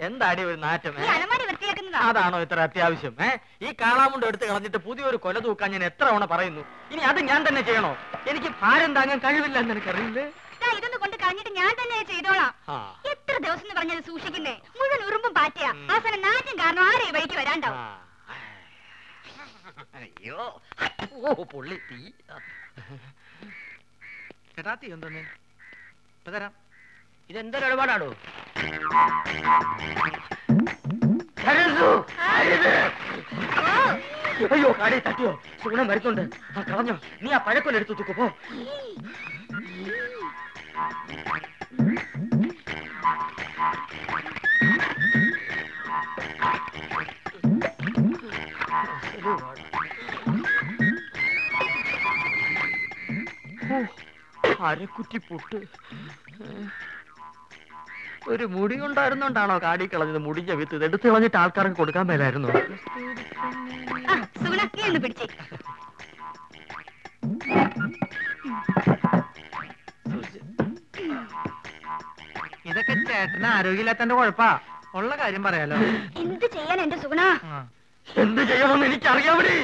എന്താടി ഒരു നാറ്റം ഈ ഏ? അലമാരി വൃത്തിയാക്കുന്നതാ അതാണോ ഇത്ര അത്യാവശ്യം ഏ ഈ കാളാമുണ്ട് എടുത്ത് കളഞ്ഞിട്ട് പുതിയൊരു കൊല തൂക്കാൻ ഞാൻ എത്ര തവണ പറയുന്നു ഇനി അത് ഞാൻ തന്നെ ചെയ്യണോ എനിക്ക് ഭാരം താങ്ങാൻ കഴിവില്ല എന്ന് എനിക്കറിയില്ലേ ദാ ഇതൊന്ന് കൊണ്ട് കളഞ്ഞിട്ട് ഞാൻ തന്നെ ചെയ്തോളാം ആ എത്ര ദിവസം എന്ന് പറഞ്ഞത് സൂക്ഷിക്കുന്നേ മുഴുവൻ ഉറുമ്പും പാറ്റയാ ഉം. അവസാനം നാറ്റും കാരണം ആരെ ഈ വഴിക്ക് വരാണ്ടാവും ആ. അയ്യോ ഓ പൊള്ളി തീ ചേട്ടാ തീ എന്തോന്നേ ഇപ്പൊ തരാം ഇതെന്തൊരു ഇടപാടാണോ അയ്യോ കാടി തട്ടിയോ സുഗുണം വരുന്നുണ്ട് ആ കളഞ്ഞോ നീ ആ പഴക്കൊല്ല എടുത്തു തൂക്കു പോ ഓ, അരക്കുറ്റി പുട്ട് ഒരു മുടി ഉണ്ടായിരുന്നോണ്ടാണോ കാടി കളഞ്ഞത് മുടിഞ്ഞ വിത്ത് ഇത് എടുത്ത് കളഞ്ഞിട്ട് ആൾക്കാർക്ക് കൊടുക്കാൻ മേലായിരുന്നു ആ സുഗുണ നീ ഒന്ന് പിടിച്ചേ ഇതൊക്കെ ചേട്ടന് ആരോഗ്യമില്ലാത്തന്റെ കുഴപ്പാ ഉള്ള കാര്യം പറയാലോ എന്ത് ചെയ്യാൻ എന്റെ സുഗുണ ആ. എന്ത് ചെയ്യണമെന്ന് എനിക്കറിയാമടി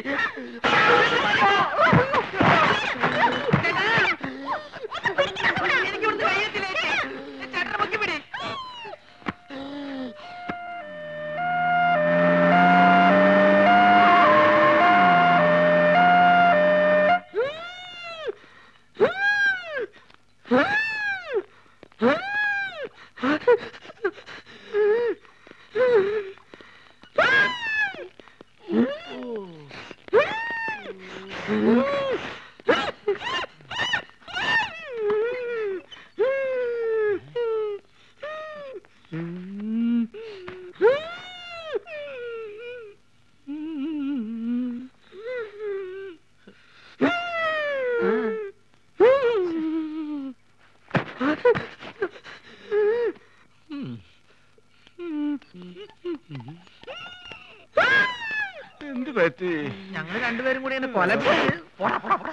എന്ത് പറ്റി ഞങ്ങള് രണ്ടുപേരും കൂടി എന്നെ കൊല ചെയ്ത് പോടാ പോടാ പോടാ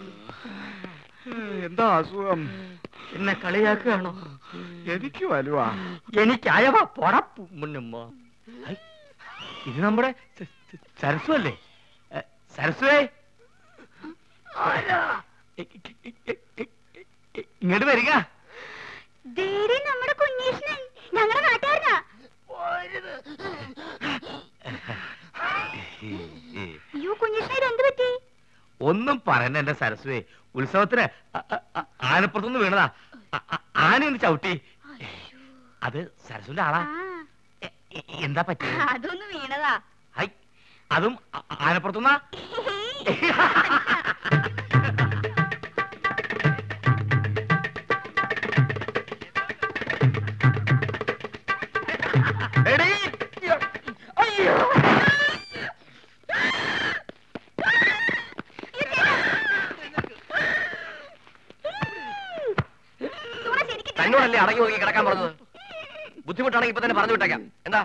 എന്താ അസുഖം എന്നെ കളിയാക്കുകയാണോ എനിക്ക് വലുവാ എനിക്കായവാ പോടാ പു- മുന്നുമ്മ ഐ, ഇത് നമ്മുടെ സ- സ- സരസു അല്ലേ എ, സരസുവേ എ- എ- എ- എ- എ- എ- ഇങ്ങോട്ട് വരിക ധൈര്യം നമ്മുടെ കുഞ്ഞീഷ്ണൻ ഞങ്ങളുടെ നാട്ടുകാരനാ അയ്യോ കുഞ്ഞീഷ്ണ ഇത് എന്ത് പറ്റി ഒന്നും പറയണ്ട എന്റെ സരസുവേ ഉത്സവത്തിന് അ- അ- അ- ആനപ്പുറത്തുനിന്ന് വീണതാ അ- അ- ആന ഒന്ന് ചവിട്ടി അത് സരസുവിന്റെ ആളാ ആ എ- എ- എന്താ പറ്റി അതൊന്ന് വീണതാ ഹൈ അതും അ- ആനപ്പുറത്തുനിന്നാ എടീ, അയ്യോ സുഗുണ ശരിക്കും തന്നോടല്ലേ അടങ്ങി ഒതുങ്ങി കിടക്കാൻ പറഞ്ഞത് ബുദ്ധിമുട്ടാണെങ്കിൽ ഇപ്പൊ തന്നെ പറഞ്ഞു വിട്ടേക്കാം എന്താ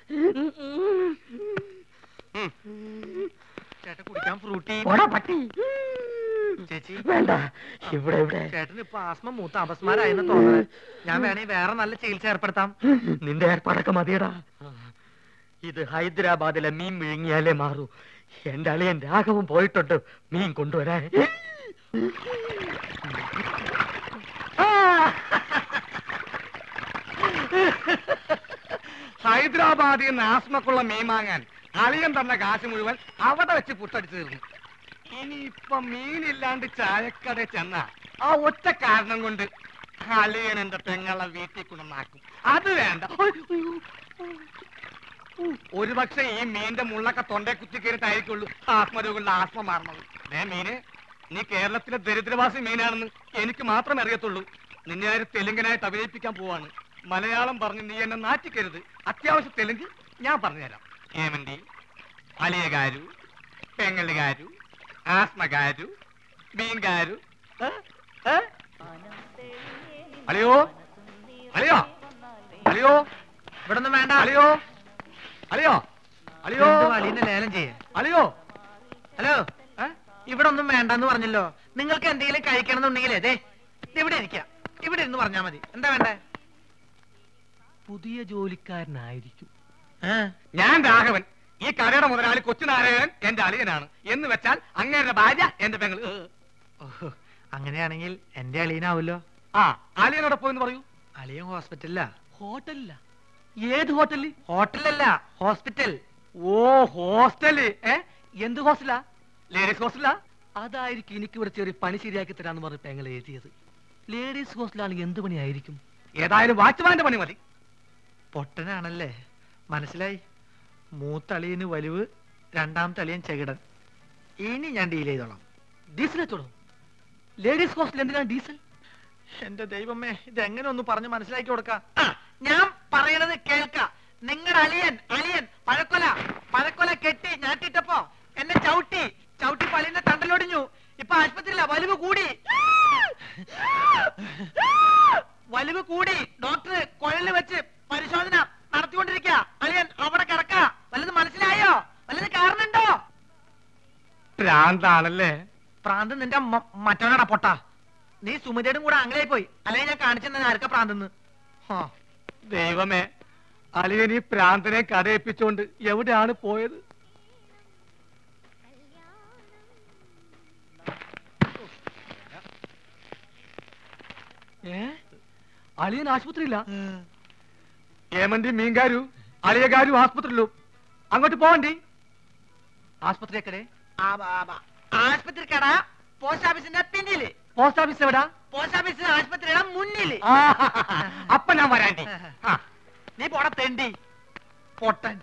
ചേട്ടൻ കുടിക്കാൻ ഫ്രൂട്ടി പട്ടി ചേച്ചി വേണ്ട ഇവിടെ ഇവിടെ ചേട്ടന് ഇപ്പൊ ആസ്മ മൂത്ത അപസ്മാരായെന്ന് തോന്നുന്നത് ഞാൻ വേണേ വേറെ നല്ല ചികിത്സ ഏർപ്പെടുത്താം നിന്റെ ഏർപ്പാടൊക്കെ മതിയടാ ഇത് ഹൈദരാബാദിലെ മീൻ വിഴുങ്ങിയാലേ മാറൂ എന്റെ അളിയൻ രാഘവൻ പോയിട്ടുണ്ട് മീൻ കൊണ്ടുവരാൻ ആ! ഹൈദരാബാദിൽ നിന്ന് ആസ്മക്കുള്ള മീൻ വാങ്ങാൻ അളിയൻ തന്ന കാശ് മുഴുവൻ അവിടെ വെച്ച് പുട്ടടിച്ചു തീർന്നു ഇനിയിപ്പൊ മീനില്ലാണ്ട് ചായക്കട ചെന്ന ആ ഒറ്റ കാരണം കൊണ്ട് അളിയൻ എന്റെ പെങ്ങളെ വീട്ടിൽ കൊണ്ടുവന്നാക്കും അത് വേണ്ട ഒരു പക്ഷെ ഈ മീന്റെ മുള്ളൊക്കെ തൊണ്ടേ കുത്തി കയറിട്ടായിരിക്കുള്ളൂ ആത്മരോഗങ്ങളുടെ ആസ്മ മാറണത് ഏ മീന് നീ കേരളത്തിലെ ദരിദ്രവാസി മീനാണെന്ന് എനിക്ക് മാത്രമേ അറിയത്തുള്ളൂ നിന്നെ ആര് തെലുങ്കനായിട്ട് അഭിനയിപ്പിക്കാൻ പോവാണ് മലയാളം പറഞ്ഞ് നീ എന്നെ നാറ്റിക്കരുത് അത്യാവശ്യം തെലുങ്ക് ഞാൻ പറഞ്ഞുതരാം ഏമന്റി അലിയകാരു പെങ്ങലുകാരു ആസ്മകാരു മീൻകാരു ഏ? ഏ? അളിയോ അളിയോ അളിയോ ഇവിടെ ഒന്നും വേണ്ട അളിയോ അളിയോ അളിയോ അലീനെ ലേലം ചെയ്യേ അളിയോ ഹലോ ഏ? ഇവിടെ ഒന്നും വേണ്ടെന്ന് പറഞ്ഞല്ലോ നിങ്ങൾക്ക് എന്തെങ്കിലും കഴിക്കണം എന്നുണ്ടെങ്കിലേ ദേ ദേ ഇവിടെ ഇരിക്കാം ഇവിടെ ഇരുന്ന് പറഞ്ഞാ മതി എന്താ വേണ്ടേ പുതിയ ജോലിക്കാരനായിരിക്കും ഞാൻ രാഘവൻ ഈ കടയുടെ മുതലാളി കൊച്ചുനാരായണൻ എന്റെ അളിയനാണ് എന്ന് വെച്ചാൽ അങ്ങേരുടെ ഭാര്യ എന്റെ പെങ്ങൾ ഓഹോ, അങ്ങനെയാണെങ്കിൽ എന്റെ അളിയനാവല്ലോ ആ അളിയനോടൊപ്പം എന്ന് പറയൂ അളിയൻ ഹോസ്പിറ്റലിലാ ഹോട്ടലില്ല ഏത് ഹോട്ടലിൽ ഹോട്ടലല്ല ഹോസ്പിറ്റൽ ഓ ഹോസ്റ്റല് ഏ എന്ത് ഹോസ്റ്റലാ ലേഡീസ് ഹോസ്റ്റലാ അതായിരിക്കും എനിക്ക് ഇവിടെ ചെറിയ പണി ശരിയാക്കി തരാന്ന് പറഞ്ഞ് പെങ്ങൾ എഴുതിയത് ലേഡീസ് ഹോസ്റ്റലാണെങ്കിൽ എന്ത് പണിയായിരിക്കും ഏതായാലും വാച്ച്മാന്റെ പണി മതി പൊട്ടനാണല്ലേ മനസ്സിലായി മൂത്തളിയന് വലിവ് രണ്ടാമത്തെ അളിയൻ ചെകിടൻ ഇനി ഞാൻ ഡീൽ ചെയ്തോളാം ഡീസൽ വെച്ചോളൂ ലേഡീസ് ഹോസ്റ്റൽ എന്തിനാണ് ഡീസൽ എന്റെ ദൈവമേ ഇത് എങ്ങനെ ഒന്ന് പറഞ്ഞ് മനസ്സിലാക്കി കൊടുക്കാം ഞാൻ പറയണത് കേൾക്ക നിങ്ങളുടെ അളിയൻ അളിയൻ പഴക്കൊല പഴക്കൊല കെട്ടി ഞാട്ടിട്ടപ്പോ എന്നെ ചവിട്ടി ചവിട്ടി പള്ളിന്റെ തണ്ടലൊടിഞ്ഞു ഇപ്പൊ ആശുപത്രിയില വലിവ് കൂടി വലിവ് കൂടി ഡോക്ടർ കുഴലിൽ വെച്ച് പരിശോധന നടത്തിക്കൊണ്ടിരിക്ക അളിയൻ അവിടെ കിടക്ക വല്ലത് മനസ്സിലായോ വല്ലത് കാരണുണ്ടോ ഭ്രാന്താണല്ലേ പ്രാന്ത് നിന്റെ മ- മറ്റവനാടാ പൊട്ട നീ സുമിതയുടെ കൂടെ ആംഗ്ലായി പോയി അല്ലെങ്കിൽ ഞാൻ കാണിച്ചെന്നെ ആർക്കാ പ്രാന്തെന്ന് ഹാ ദൈവമേ അളിയൻ ഈ പ്രാന്തനെ കടയിപ്പിച്ചോണ്ട് എവിടെയാണ് പോയത് ഏ അളിയൻ ആശുപത്രിയില്ല ഏമന്റി മീൻകാരു അളിയകാരു ആസ്പത്രിയിലും അങ്ങോട്ട് പോവണ്ടി ആശുപത്രി എക്കടെ ആശുപത്രി കട പോസ്റ്റ് ഓഫീസിന്റെ പിന്നില് പോസ്റ്റ് ഓഫീസ് എവിടാ പോസ്റ്റ് ഓഫീസ് ആശുപത്രിയുടെ മുന്നില് ആ, അപ്പൊ ഞാൻ വരാണ്ടി ആ, നീ പോട തെണ്ടി പൊട്ടൻ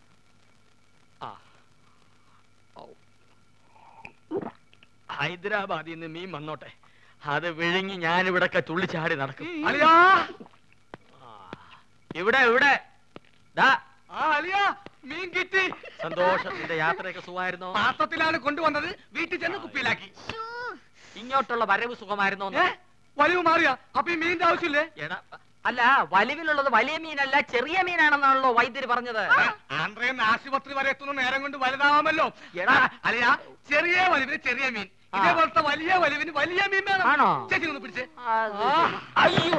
ഹൈദരാബാദിൽ നിന്ന് മീൻ വന്നോട്ടെ അത് വിഴുങ്ങി ഞാൻ ഇവിടൊക്കെ തുള്ളിച്ചാടി നടക്കും അളിയാ ആ, ഇവിടെ ഇവിടെ ദാ ആ അളിയാ മീൻ കിട്ടി സന്തോഷം നിന്റെ യാത്രയൊക്കെ സുഖമായിരുന്നോ പാത്രത്തിലാണ് കൊണ്ടുവന്നത് വീട്ടിൽ ചെന്ന് കുപ്പിയിലാക്കി ഇങ്ങോട്ടുള്ള വരവ് സുഖമായിരുന്നോ ഏ വലിവ് മാറിയ അപ്പൊ ഈ മീനിന്റെ ആവശ്യമില്ലേ എടാ അല്ല വലിവിലുള്ളത് വലിയ മീനല്ല ചെറിയ മീനാണെന്നാണല്ലോ വൈദ്യര് പറഞ്ഞത് ആന്ധ്രയെന്ന് ആശുപത്രി വരെ എത്തുന്ന നേരം കൊണ്ട് വലുതാവാമല്ലോ എടാ. അളിയാ ചെറിയ വലിവിന് ചെറിയ മീൻ ഇതേപോലത്തെ വലിയ വലിവിന് വലിയ മീൻ വേണം ആണോ? ചേച്ചി ഒന്ന് പിടിച്ചേ അത് അയ്യോ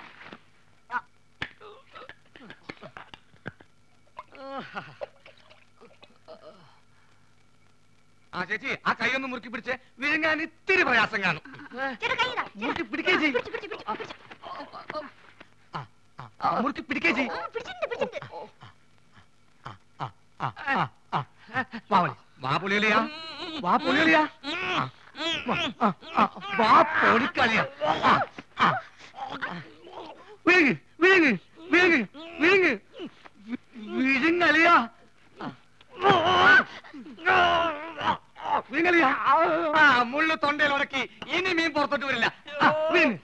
ആ ചേച്ചി ആ കൈ ഒന്ന് മുറുക്കി പിടിച്ചേ വിഴുങ്ങാൻ ഇത്തിരി പ്രയാസം കാണും ചേട്ടാ കൈ ഇതാ. മുറുക്കി പിടിക്കേ ചെയ്യ് പിടിച്ച്, പിടിച്ച്, പിടിച്ച്, പിടിച്ച്. ആ, മുറുക്കി പിടിക്കേ ചെയ്യ് ആ, പിടിച്ചിട്ടുണ്ട്, പിടിച്ചിട്ടുണ്ട്. വാ വളി. വാ പുലിയലിയാ വാ പുലിയലിയാ ആ, വാ, ആ, ആ, വാ പൊടിക്കളിയാ ആ, ആ. വിഴുങ്ങ് വിഴുങ്ങ് വിഴുങ്ങ് വിഴുങ്ങ് വിഴുങ്ങലിയാ വിഴുങ്ങലിയാ ആ മുള്ളു തൊണ്ടയിൽ ഉടക്കി ഇനി മീൻ പുറത്തോട്ട് വരില്ല ആ, വിഴുങ്ങ്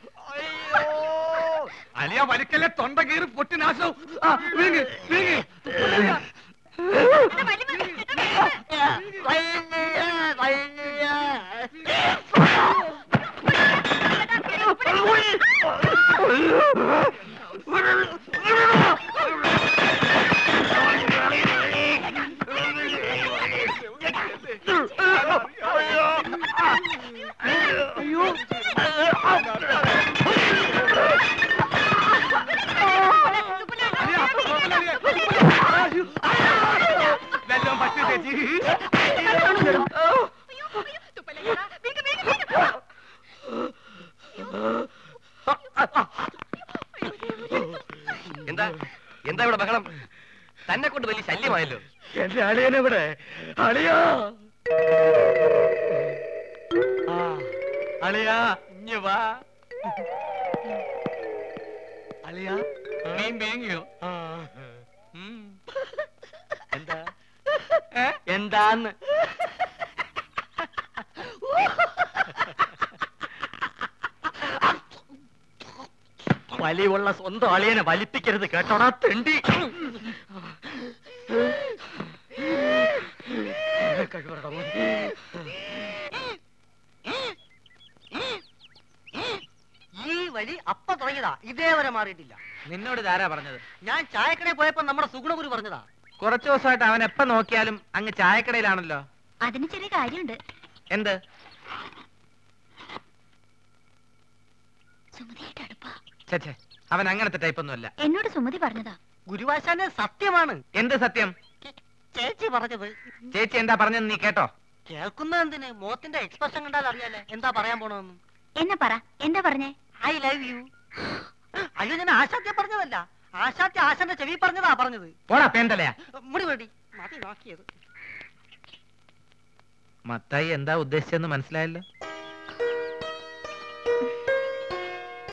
അലിയ വലിക്കല്ലേ തൊണ്ട കീറി പൊട്ടി നാശവും ആ, വിഴുങ്ങ് വിഴുങ്ങ് പുലിയലിയാ. ചേട്ടാ, വലിവ്, ചേട്ടാ, വലിവ്. അലിയ, പുലിയലിയാ, പുലിയലിയാ. വെല്ലോം പറ്റി ചേച്ചി അയ്യോ, അയ്യോ, തുപ്പലല്ലേടാ. വേഗം, വേഗം, വേഗം. എന്താ എന്താ ഇവിടെ ബഹളം തന്നെ കൊണ്ട് വലിയ ശല്യമായല്ലോ എന്റെ അളിയനെവിടെ അളിയാ ആ, അളിയാ ഇഞ്ഞ് വാ അളിയാ മീൻ വേങ്ങിയോ ആ, ഉം. എന്താ എന്താന്ന് വലിവുള്ള സ്വന്തം അളിയനെ വലിപ്പിക്കരുത് കേട്ടോടാ തെണ്ടി കഴിവറടാ മോനെ. ഈ വഴി അപ്പ തുടങ്ങിയതാ ഇതേവരെ മാറിയിട്ടില്ല നിന്നോട് ഇതാരാ പറഞ്ഞത് ഞാൻ ചായക്കടയിൽ പോയപ്പോ നമ്മുടെ സുഗുണഗുരു പറഞ്ഞതാ കുറച്ചു ദിവസമായിട്ട് അവൻ എപ്പ നോക്കിയാലും അങ്ങ് ചായക്കടയിലാണല്ലോ അതിന് ചെറിയ കാര്യമുണ്ട് എന്ത് സുമതിയായിട്ട് അടുപ്പാ ഛെ, ഛെ, അവൻ അങ്ങനത്തെ ടൈപ്പ് ഒന്നും അല്ല എന്നോട് സുമതി പറഞ്ഞതാ ഗുരുവാശാന് സത്യമാണ് എന്ത് സത്യം ചേച്ചി പറഞ്ഞത് ചേച്ചി എന്താ പറഞ്ഞെന്ന് നീ കേട്ടോ കേൾക്കുന്ന എന്തിന് മോത്തിന്റെ എക്സ്പ്രഷൻ കണ്ടാൽ അറിയാലേ എന്താ പറയാൻ പോണെന്ന് എന്നെ പറ എന്താ പറഞ്ഞേ ഐ ലവ് യു അയ്യോ ഞാൻ ആശാത്യ പറഞ്ഞതല്ല ആശാത്യ ആശാന്റെ ചെവി പറഞ്ഞതാ പറഞ്ഞത് പോടാ പേന്തലയാ മുടി വേടി മതി നോക്കിയത് മത്തായി എന്താ ഉദ്ദേശിച്ചെന്ന് മനസ്സിലായല്ലോ